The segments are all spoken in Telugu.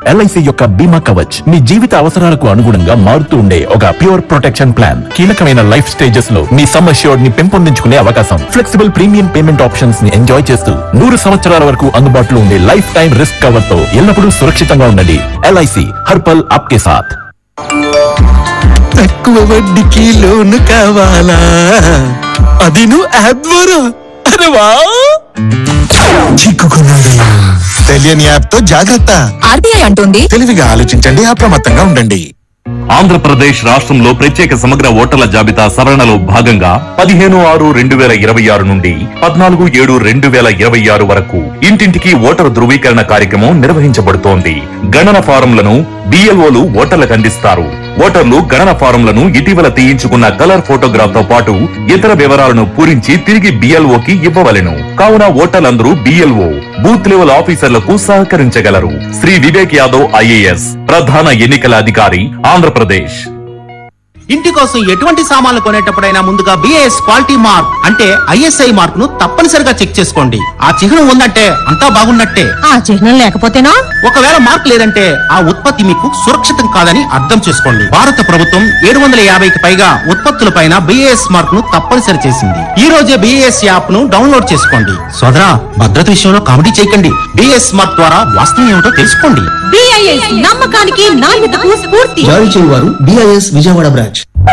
ఎల్ఐసి యొక్క బీమా కవచ్ మీ జీవిత అవసరాలకు అనుగుణంగా మారుతూ ఉండే ఒక ప్యూర్ ప్రొటెక్షన్ ప్లాన్ కీలకమైన లైఫ్ స్టేజెస్ లో మీ సమ్ అష్యూర్డ్ ని పెంపొందించుకునే అవకాశం ఫ్లెక్సిబుల్ ప్రీమియం పేమెంట్ ఆప్షన్స్ ని ఎంజాయ్ చేస్తూ నూరు సంవత్సరాల వరకు అందుబాటులో ఉండే లైఫ్ టైం రిస్క్ కవర్ తో ఎల్లప్పుడూ సురక్షితంగా ఉండండి ఎల్ఐసి హర్పల్ ఆప్కే సాథ్ తక్కువ వడ్డీకి లోను కావాలా అది నువ్వు యాప్ ద్వారా అరే వా చిక్కుకున్నాడు తెలియని యాప్ తో జాగ్రత్త ఆర్బీఐ అంటోంది తెలివిగా ఆలోచించండి అప్రమత్తంగా ఉండండి ఆంధ్రప్రదేశ్ రాష్ట్రంలో ప్రత్యేక సమగ్ర ఓటర్ల జాబితా సవరణలో భాగంగా పదిహేను ఆరు రెండు వేల ఇరవై ఆరు నుండి పద్నాలుగు ఏడు రెండు వేల ఇరవై ఆరు వరకు ఇంటింటికి ఓటరు ధృవీకరణ కార్యక్రమం నిర్వహించబడుతోంది గణన ఫారంలను బిఎల్ఓలు ఓటర్లకు అందిస్తారు ఓటర్లు గణన ఫారంలను ఇటీవల తీయించుకున్న కలర్ ఫోటోగ్రాఫ్ తో పాటు ఇతర వివరాలను పూరించి తిరిగి బిఎల్ఓకి ఇవ్వవలెను కావున ఓటర్లందరూ బిఎల్ఓ బూత్ లెవెల్ ఆఫీసర్లకు సహకరించగలరు శ్రీ వివేక్ యాదవ్ ఐఏఎస్ ప్రధాన ఎన్నికల అధికారి ఆంధ్రప్రదేశ్ ఇంటి కోసం ఎటువంటి సామాన్లు కొనేటప్పుడైనా ముందుగా బిఏఎస్ క్వాలిటీ మార్క్ అంటే ఐఎస్ఐ మార్క్ ను తప్పనిసరిగా చెక్ చేసుకోండి ఆ చిహ్నం ఉందంటే అంతా బాగున్నట్టే ఆ చిహ్నం లేకపోతేనా ఒకవేళ మార్క్ లేదంటే ఆ ఉత్పత్తి మీకు సురక్షితం కాదని అర్థం చేసుకోండి భారత ప్రభుత్వం ఏడు వందల యాభైకి పైగా ఉత్పత్తులపైన బిఏఎస్ మార్క్ ను తప్పనిసరి చేసింది ఈ రోజే బిఏఎస్ యాప్ ను డౌన్లోడ్ చేసుకోండి సోదరా భద్రత విషయంలో కామెడీ చేయకండి బిఏఎస్ మార్క్ ద్వారా వాస్తవం ఏమిటో తెలుసుకోండి బిఐఎస్ నమ్మకానికి నాణ్యతకు స్ఫూర్తి జారీ చేయువారు బిఐఎస్ విజయవాడ బ్రాంచ్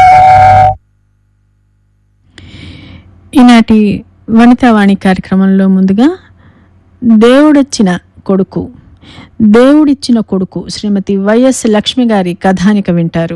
ఈనాటి వనితావాణి కార్యక్రమంలో ముందుగా దేవుడొచ్చిన కొడుకు దేవుడిచ్చిన కొడుకు శ్రీమతి వైఎస్ లక్ష్మి గారి కథానిక వింటారు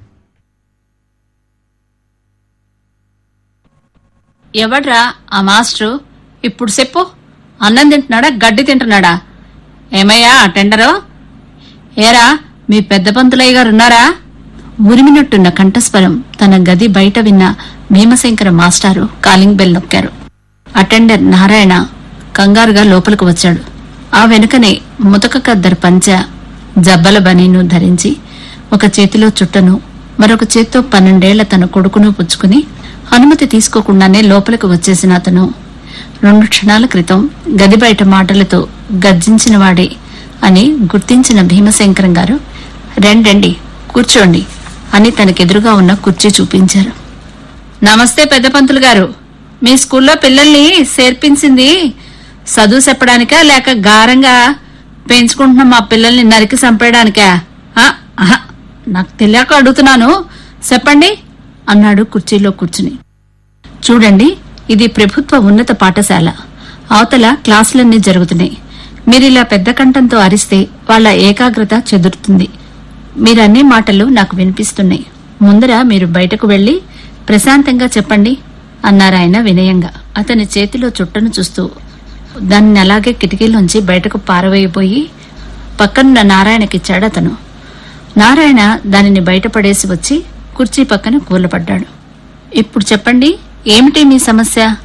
ఎవడ్రా ఆ మాస్టరు ఇప్పుడు చెప్పు అన్నం తింటున్నాడా గడ్డి తింటున్నాడా ఏమయ్యా ఆ టెండరు ఏరా మీ పెద్ద పంతులయ్య గారు ఉన్నారా ఉరిమినట్టున్న కంఠస్వరం తన గది బయట విన్న భీమశంకర మాస్టారు కాలింగ్ బెల్ నొక్కారు అటెండర్ నారాయణ కంగారుగా లోపలికి వచ్చాడు ఆ వెనుకనే ముతక కద్దరు పంచ జబ్బల బనీను ధరించి ఒక చేతిలో చుట్టను మరొక చేత్తో పన్నెండేళ్ల తన కొడుకును పుచ్చుకుని అనుమతి తీసుకోకుండానే లోపలికి వచ్చేసిన అతను రెండు క్షణాల క్రితం గది బయట మాటలతో గర్జించిన వాడే అని గుర్తించిన భీమశంకరం గారు రెండండి కూర్చోండి అని తనకెదురుగా ఉన్న కుర్చీ చూపించారు నమస్తే పెద్ద పంతులు గారు మీ స్కూల్లో పిల్లల్ని చేర్పించింది చదువు చెప్పడానికా లేక గారంగా పెంచుకుంటున్న మా పిల్లల్ని నరికి చంపేయడానికా ఆ, ఆహా, నాకు తెలియక అడుగుతున్నాను చెప్పండి అన్నాడు కుర్చీలో కూర్చుని చూడండి ఇది ప్రభుత్వ ఉన్నత పాఠశాల అవతల క్లాసులన్నీ జరుగుతున్నాయి మీరిలా పెద్ద కంఠంతో అరిస్తే వాళ్ళ ఏకాగ్రత చెదురుతుంది మీరన్నీ మాటలు నాకు వినిపిస్తున్నాయి ముందర మీరు బయటకు వెళ్లి ప్రశాంతంగా చెప్పండి అన్నారాయన వినయంగా అతని చేతిలో చుట్టను చూస్తూ దాన్ని అలాగే కిటికీలోంచి బయటకు పారవేయబోయి పక్కనున్న నారాయణకిచ్చాడు అతను నారాయణ దానిని బయటపడేసి వచ్చి కుర్చీ పక్కన కూలపడ్డాడు ఇప్పుడు చెప్పండి ఏమిటి మీ సమస్య